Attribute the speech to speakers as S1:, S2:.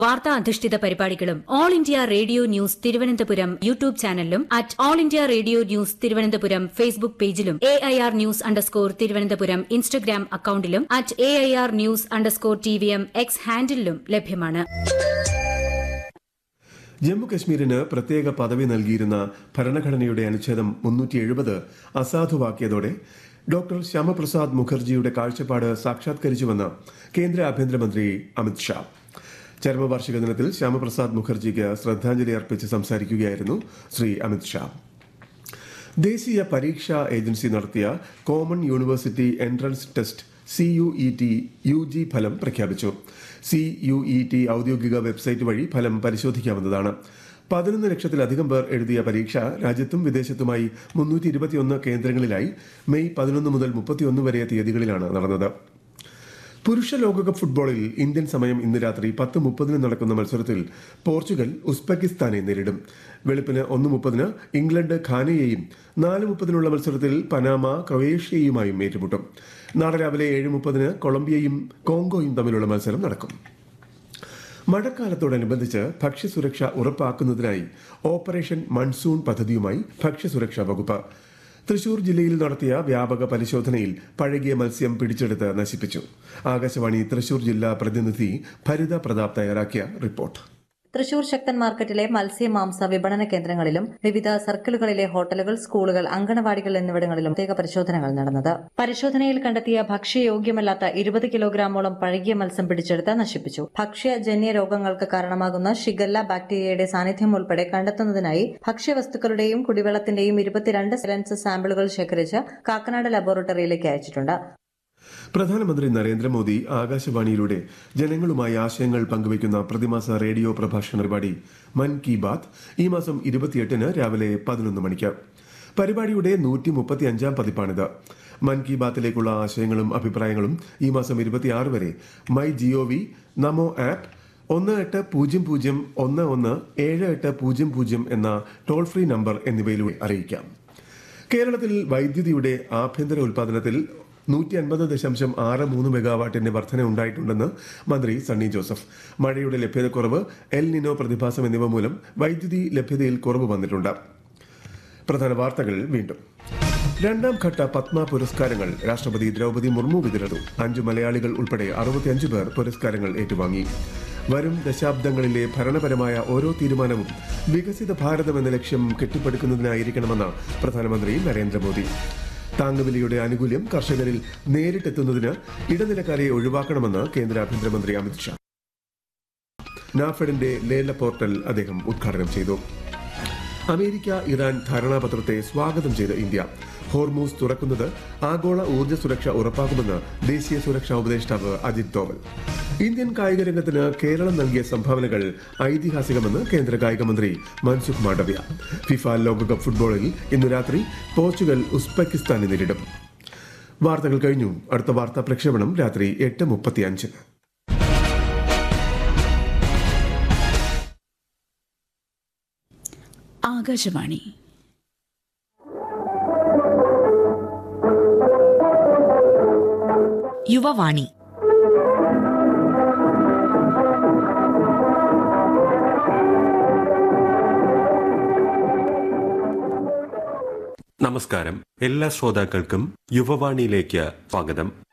S1: വാർത്താ അധിഷ്ഠിത പരിപാടികളും all India radio news Thiruvananthapuram YouTube ചാനലിലും at all India radio news Thiruvananthapuram Facebook പേജിലും A I R news underscore Thiruvananthapuram Instagram അക്കൌണ്ടിലും at A I R news underscore T V M X ഹാൻഡിലും ലഭ്യമാണ്
S2: ജമ്മു കശ്മീരിന് പ്രത്യേക പദവി നൽകിയിരുന്ന ഭരണഘടനയുടെ അനുച്ഛേദം മുന്നൂറ്റി എഴുപത് അസാധുവാക്കിയതോടെ ഡോക്ടർ ശ്യാമപ്രസാദ് മുഖർജിയുടെ കാഴ്ചപ്പാട് സാക്ഷാത്കരിച്ചുവെന്ന് കേന്ദ്ര ആഭ്യന്തരമന്ത്രി അമിത് ഷാ ചരമവാർഷിക ദിനത്തിൽ ശ്യാമപ്രസാദ് മുഖർജിക്ക് ശ്രദ്ധാഞ്ജലി അർപ്പിച്ച് സംസാരിക്കുകയായിരുന്നു ശ്രീ അമിത് ഷാ ദേശീയ പരീക്ഷാ ഏജൻസി നടത്തിയ common university entrance test C U E T U G ഫലം പ്രഖ്യാപിച്ചു സി യു ഇ ടി ഔദ്യോഗിക വെബ്സൈറ്റ് വഴി ഫലം പരിശോധിക്കാവുന്നതാണ് പതിനൊന്ന് ലക്ഷത്തിലധികം പേർ എഴുതിയ പരീക്ഷ രാജ്യത്തും വിദേശത്തുമായി മുന്നൂറ്റി ഇരുപത്തിയൊന്ന് കേന്ദ്രങ്ങളിലായി മെയ് പതിനൊന്ന് മുതൽ മുപ്പത്തിയൊന്ന് വരെ തീയതികളിലാണ് നടന്നത് പുരുഷ ലോകകപ്പ് ഫുട്ബോളിൽ ഇന്ത്യൻ സമയം ഇന്ന് രാത്രി പത്ത് മുപ്പതിന് നടക്കുന്ന മത്സരത്തിൽ പോർച്ചുഗൽ ഉസ്ബെക്കിസ്ഥാനെ നേരിടും വെളുപ്പിന് ഒന്ന് മുപ്പതിന് ഇംഗ്ലണ്ട് ഖാനയെയും നാല് മുപ്പതിനുള്ള മത്സരത്തിൽ പനാമ ക്രൊയേഷ്യയുമായും ഏറ്റുമുട്ടും നാളെ രാവിലെ ഏഴ് മുപ്പതിന് കൊളംബിയയും കോങ്കോയും തമ്മിലുള്ള മത്സരം നടക്കും മഴക്കാലത്തോടനുബന്ധിച്ച് ഭക്ഷ്യസുരക്ഷ ഉറപ്പാക്കുന്നതിനായി ഓപ്പറേഷൻ മൺസൂൺ പദ്ധതിയുമായി ഭക്ഷ്യസുരക്ഷാ വകുപ്പ് തൃശൂർ ജില്ലയിൽ നടത്തിയ വ്യാപക പരിശോധനയിൽ പഴകിയ മത്സ്യം പിടിച്ചെടുത്ത് നശിപ്പിച്ചു ആകാശവാണി തൃശൂർ ജില്ലാ പ്രതിനിധി ഭരിത പ്രതാപ് തയ്യാറാക്കിയ റിപ്പോർട്ട്
S3: തൃശൂർ ശക്തൻ മാർക്കറ്റിലെ മത്സ്യ മാംസ വിപണന കേന്ദ്രങ്ങളിലും വിവിധ സർക്കിളുകളിലെ ഹോട്ടലുകൾ സ്കൂളുകൾ അങ്കണവാടികൾ എന്നിവിടങ്ങളിലും പ്രത്യേക പരിശോധനകൾ നടന്നത് പരിശോധനയിൽ കണ്ടെത്തിയ ഭക്ഷ്യയോഗ്യമല്ലാത്ത ഇരുപത് കിലോഗ്രാമോളം പഴകിയ മത്സ്യം പിടിച്ചെടുത്ത് നശിപ്പിച്ചു ഭക്ഷ്യജന്യ രോഗങ്ങൾക്ക് കാരണമാകുന്ന ഷിഗല്ല ബാക്ടീരിയയുടെ സാന്നിധ്യം ഉൾപ്പെടെ കണ്ടെത്തുന്നതിനായി ഭക്ഷ്യവസ്തുക്കളുടെയും കുടിവെള്ളത്തിന്റെയും ഇരുപത്തിരണ്ട് സെലൻസ് സാമ്പിളുകൾ ശേഖരിച്ച് കാക്കനാട് ലബോറട്ടറിയിലേക്ക് അയച്ചിട്ടുണ്ട്
S2: പ്രധാനമന്ത്രി നരേന്ദ്രമോദി ആകാശവാണിയിലൂടെ ജനങ്ങളുമായി ആശയങ്ങൾ പങ്കുവയ്ക്കുന്ന പ്രതിമാസ റേഡിയോ പ്രഭാഷണ പരിപാടി മൻ കി ബാത് ഈ മാസം ഇരുപത്തിയെട്ടിന് രാവിലെ പതിനൊന്ന് മണിക്ക് പരിപാടിയുടെ നൂറ്റി മുപ്പത്തി അഞ്ചാം പതിപ്പാണിത് മൻ കി ബാത്തിലേക്കുള്ള ആശയങ്ങളും അഭിപ്രായങ്ങളും ഈ മാസം ഇരുപത്തിയാറ് വരെ മൈ ജിഒവി നമോ ആപ്പ് ഒന്ന് എട്ട് പൂജ്യം പൂജ്യം ഒന്ന് ഒന്ന് ഏഴ് എട്ട് പൂജ്യം പൂജ്യം എന്ന ടോൾ ഫ്രീ നമ്പർ എന്നിവയിലൂടെ അറിയിക്കാം കേരളത്തിൽ വൈദ്യുതിയുടെ ആഭ്യന്തര ഉൽപാദനത്തിൽ നൂറ്റി അൻപത് ദശാംശം ആറ് മൂന്ന് മെഗാവാട്ടിന്റെ വർധന ഉണ്ടായിട്ടുണ്ടെന്ന് മന്ത്രി സണ്ണി ജോസഫ് മഴയുടെ ലഭ്യതക്കുറവ് എൽ നിനോ പ്രതിഭാസം എന്നിവ മൂലം വൈദ്യുതി ലഭ്യതയിൽ കുറവ് വന്നിട്ടുണ്ട് പ്രധാന വാർത്തകൾ വീണ്ടും രണ്ടാം ഘട്ട പത്മ പുരസ്കാരങ്ങൾ രാഷ്ട്രപതി ദ്രൗപദി മുർമു വിതരണം അഞ്ചു മലയാളികൾ ഉൾപ്പെടെ അറുപത്തിയഞ്ച് പേർ പുരസ്കാരങ്ങൾ ഏറ്റുവാങ്ങി വരും ദശാബ്ദങ്ങളിലെ ഭരണപരമായ ഓരോ തീരുമാനവും വികസിത ഭാരതം എന്ന ലക്ഷ്യം കെട്ടിപ്പടുക്കുന്നതിനായിരിക്കണമെന്ന് പ്രധാനമന്ത്രി നരേന്ദ്രമോദി താങ്ങുവിലയുടെ ആനുകൂല്യം കർഷകരിൽ നേരിട്ടെത്തുന്നതിന് ഇടനിലക്കാരെ ഒഴിവാക്കണമെന്ന് കേന്ദ്ര ആഭ്യന്തരമന്ത്രി അമിത്ഷാ നാഫെഡിന്റെ ലേല പോർട്ടൽ അദ്ദേഹം ഉദ്ഘാടനം ചെയ്തു അമേരിക്ക ഇറാൻ ധാരണാപത്രത്തെ സ്വാഗതം ചെയ്ത ഇന്ത്യ ഹോർമൂസ് തുറക്കുന്നത് ആഗോള ഊർജ്ജ സുരക്ഷ ഉറപ്പാക്കുമെന്ന് ദേശീയ സുരക്ഷാ ഉപദേഷ്ടാവ് അജിത് ഡോവൽ ഇന്ത്യൻ കായിക രംഗത്തിന് കേരളം നൽകിയ സംഭാവനകൾ ഐതിഹാസികമെന്ന് കേന്ദ്ര കായിക മന്ത്രി മൻസുഖ് മാണ്ഡവ്യ ഫിഫ ലോകകപ്പ് ഫുട്ബോളിൽ ഇന്ന് രാത്രി പോർച്ചുഗൽ ഉസ്ബെക്കിസ്ഥാനെ നേരിടും വാർത്തകൾ കഴിഞ്ഞു അടുത്ത വാർത്താ പ്രക്ഷേപണം രാത്രി എട്ട് മുപ്പത്തിയഞ്ചിന്
S4: ആകാശവാണി
S5: യുവവാണി
S6: നമസ്കാരം എല്ലാ ശ്രോതാക്കൾക്കും യുവവാണിയിലേക്ക് സ്വാഗതം